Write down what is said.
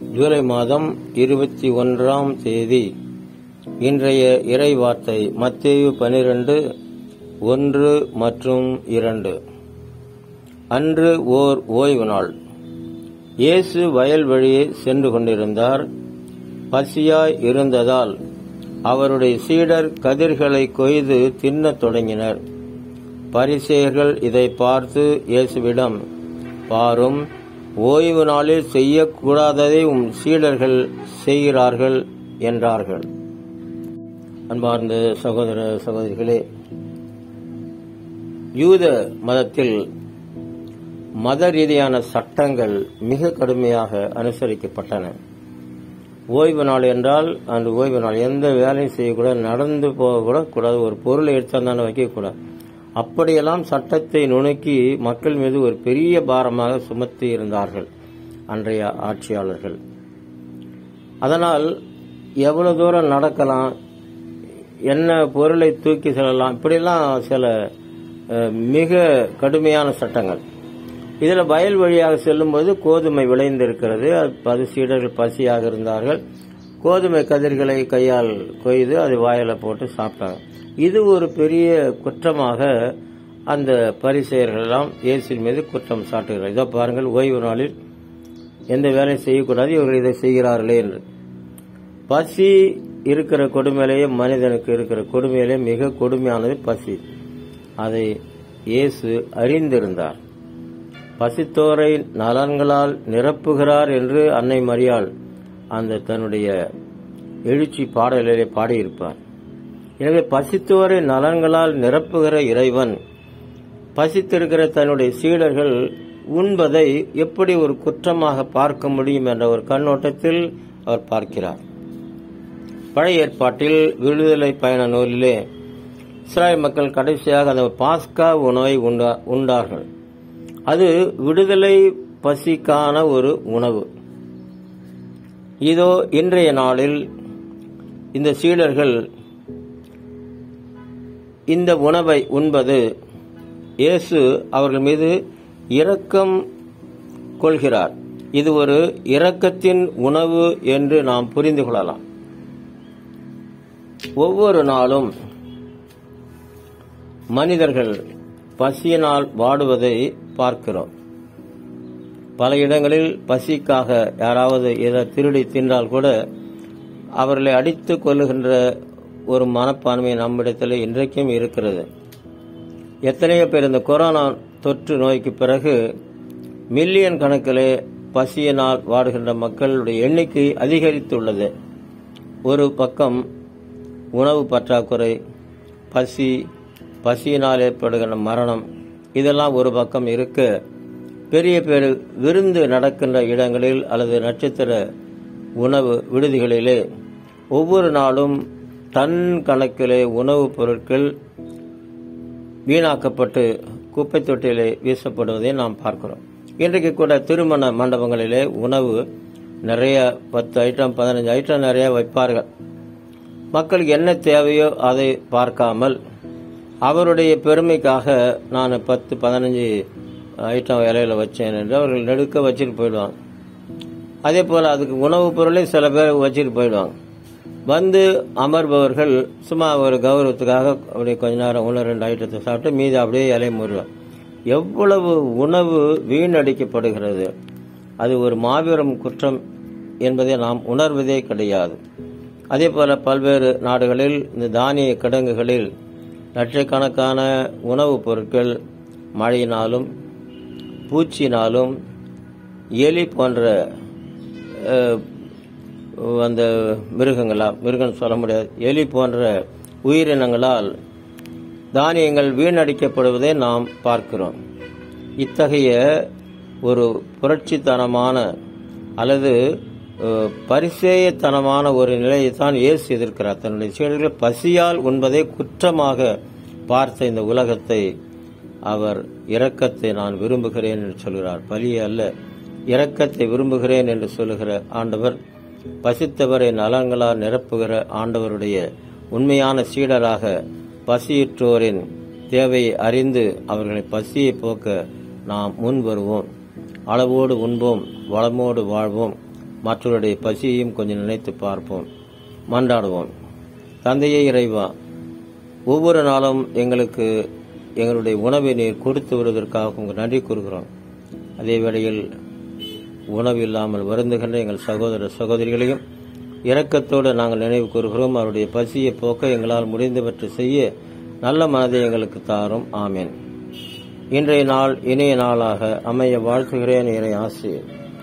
ஜூலை மாதம் இருபத்தி ஒன்றாம் தேதி இன்றைய இறை வார்த்தை மத்தேயு பனிரெண்டு ஒன்று மற்றும் இரண்டு அன்று ஓர் ஓய்வு நாள் இயேசு வயல் வழியே சென்று கொண்டிருந்தார் பசியாய் இருந்ததால் அவருடைய சீடர் கதிர்களை கொய்து தின்னத் தொடங்கினர் பரிசேயர்கள் இதை பார்த்து இயேசுவிடம் பாரும் ஓய்வு நாளில் செய்யக்கூடாததை உம் சீடர்கள் செய்கிறார்கள் என்றார்கள் அன்பார்ந்த சகோதர சகோதரிகளே யூத மதத்தில் மத ரீதியான சட்டங்கள் மிக கடுமையாக அனுசரிக்கப்பட்டன ஓய்வு நாள் என்றால் அந்த ஓய்வு நாள் எந்த வேலையும் செய்யக்கூடாது நடந்து போகக்கூட கூடாது ஒரு பொருளை எடுத்தாந்தானே வைக்கக்கூடாது அப்படியெல்லாம் சட்டத்தை நுணுக்கி மக்கள் மீது ஒரு பெரிய பாரமாக சுமத்தி இருந்தார்கள் அன்றைய ஆட்சியாளர்கள் அதனால் எவ்வளவு தூரம் நடக்கலாம் என்ன பொருளை தூக்கி செல்லலாம் இப்படியெல்லாம் சில அஹ், மிக கடுமையான சட்டங்கள் இதில் வயல் வழியாக செல்லும்போது கோதுமை விளைந்திருக்கிறது அது பது சீடர்கள் பசியாக இருந்தார்கள் கோதுமை கதிர்களை கையால் கொய்து அதை வாயில போட்டு சாப்பிட்டாங்க இது ஒரு பெரிய குற்றமாக அந்த பரிசெயர்கள் எல்லாம் இயேசுவின் மீது குற்றம் சாட்டுகிறார் இதோ பாருங்கள் ஓய்வு நாளில் எந்த வேலையும் செய்யக்கூடாது இவர்கள் இதை செய்கிறார்களே என்று பசி இருக்கிற கொடுமையிலேயே மனிதனுக்கு இருக்கிற கொடுமையிலே மிக கொடுமையானது பசி அதை இயேசு அறிந்திருந்தார் பசித்தோரை நலன்களால் நிரப்புகிறார் என்று அன்னை மரியாள் அந்த தன்னுடைய எழுச்சி பாடலிலே பாடியிருப்பார் எனவே பசித்தோரை நலன்களால் நிரப்புகிற இறைவன் பசித்திருக்கிற தன்னுடைய சீடர்கள் உண்பதை எப்படி ஒரு குற்றமாக பார்க்க முடியும் என்ற ஒரு கண்ணோட்டத்தில் அவர் பார்க்கிறார் பழைய ஏற்பாட்டில் விடுதலை பயண நூலிலே இஸ்ராயல் மக்கள் கடைசியாக அந்த பாஸ்கா உணவை உண்டா உண்டார்கள் அது விடுதலை பசிக்கான ஒரு உணவு இதோ இன்றைய நாளில் இந்த சீடர்கள் இந்த உணவை உண்பது இயேசு அவர்கள் மீது இரக்கம் கொள்கிறார் இது ஒரு இரக்கத்தின் உணவு என்று நாம் புரிந்து கொள்ளலாம் ஒவ்வொரு நாளும் மனிதர்கள் பசியினால் வாடுவதை பார்க்கிறோம் பல இடங்களில் பசிக்காக யாராவது ஏதோ திருடி தின்றால் கூட அவர்களை அடித்து கொள்ளுகின்ற ஒரு மனப்பான்மை நம்மிடத்தில் இன்றைக்கும் இருக்கிறது எத்தனையோ பேர் இந்த கொரோனா தொற்று நோய்க்கு பிறகு மில்லியன் கணக்கிலே பசியினால் வாடுகின்ற மக்களுடைய எண்ணிக்கை அதிகரித்துள்ளது ஒரு பக்கம் உணவு பற்றாக்குறை பசி பசியினால் ஏற்படுகின்ற மரணம் இதெல்லாம் ஒரு பக்கம் இருக்க பெரிய பெரு விருந்து நடக்கின்ற இடங்களில் அல்லது நட்சத்திர உணவு விடுதிகளிலே ஒவ்வொரு நாளும் டன் கணக்கிலே உணவுப் பொருட்கள் வீணாக்கப்பட்டு குப்பை தொட்டியிலே வீசப்படுவதை நாம் பார்க்கிறோம் இன்றைக்கு கூட திருமண மண்டபங்களிலே உணவு நிறைய பத்து ஐட்டம் பதினஞ்சு ஐட்டம் நிறைய வைப்பார்கள் மக்களுக்கு என்ன தேவையோ அதை பார்க்காமல் அவருடைய பெருமைக்காக நான் பத்து பதினஞ்சு ஐட்டம் இலையில வச்சேன் என்று அவர்கள் நெடுக்க வச்சுட்டு போயிடுவாங்க அதே போல் அதுக்கு உணவுப் பொருளை சில பேர் வச்சுட்டு போயிடுவாங்க வந்து அமர்பவர்கள் சும்மா ஒரு கௌரவத்துக்காக அப்படியே கொஞ்ச நேரம் ஒன்று ரெண்டு ஐட்டத்தை சாப்பிட்டு மீதி அப்படியே இலையை முறுவாங்க எவ்வளவு உணவு வீணடிக்கப்படுகிறது அது ஒரு மாபெரும் குற்றம் என்பதை நாம் உணர்வதே கிடையாது அதே போல பல்வேறு நாடுகளில் இந்த தானிய கிடங்குகளில் லட்சக்கணக்கான உணவுப் பொருட்கள் மழையினாலும் பூச்சினாலும் எலி போன்ற அஹ், அந்த மிருகங்களா மிருகம் சொல்ல முடியாது எலி போன்ற உயிரினங்களால் தானியங்கள் வீணடிக்கப்படுவதை நாம் பார்க்கிறோம் இத்தகைய ஒரு புரட்சித்தனமான அல்லது அஹ், பரிசேயத்தனமான ஒரு நிலையை தான் இயேசு எதிர்க்கிறார் தன்னுடைய சீடர்கள் பசியால் உண்பதை குற்றமாக பார்த்த இந்த உலகத்தை அவர் இரக்கத்தை நான் விரும்புகிறேன் என்று சொல்கிறார் பலியை அல்ல இரக்கத்தை விரும்புகிறேன் என்று சொல்லுகிற ஆண்டவர் பசித்தவரை நலங்களால் நிரப்புகிற ஆண்டவருடைய உண்மையான சீடராக பசியுற்றோரின் தேவையை அறிந்து அவர்களை பசியை போக்க நாம் முன் வருவோம் அளவோடு உண்போம் வளமோடு வாழ்வோம் மற்றவருடைய பசியையும் கொஞ்சம் நினைத்து பார்ப்போம் மன்றாடுவோம் தந்தையே இறைவா ஒவ்வொரு நாளும் எங்களுக்கு எங்களுடைய உணவை நீர் கொடுத்து வருவதற்காக உங்கள் நன்றி கூறுகிறோம் அதே வேளையில் உணவு இல்லாமல் வருந்துகின்ற எங்கள் சகோதர சகோதரிகளையும் இரக்கத்தோடு நாங்கள் நினைவு கூறுகிறோம் அவருடைய பசியை போக்க எங்களால் முடிந்தவற்றை செய்ய நல்ல மனதை எங்களுக்கு தாரும் ஆமேன் இன்றைய நாள் இனிய நாளாக அமைய வாழ்த்துகிறேன் இறை ஆசிரியர்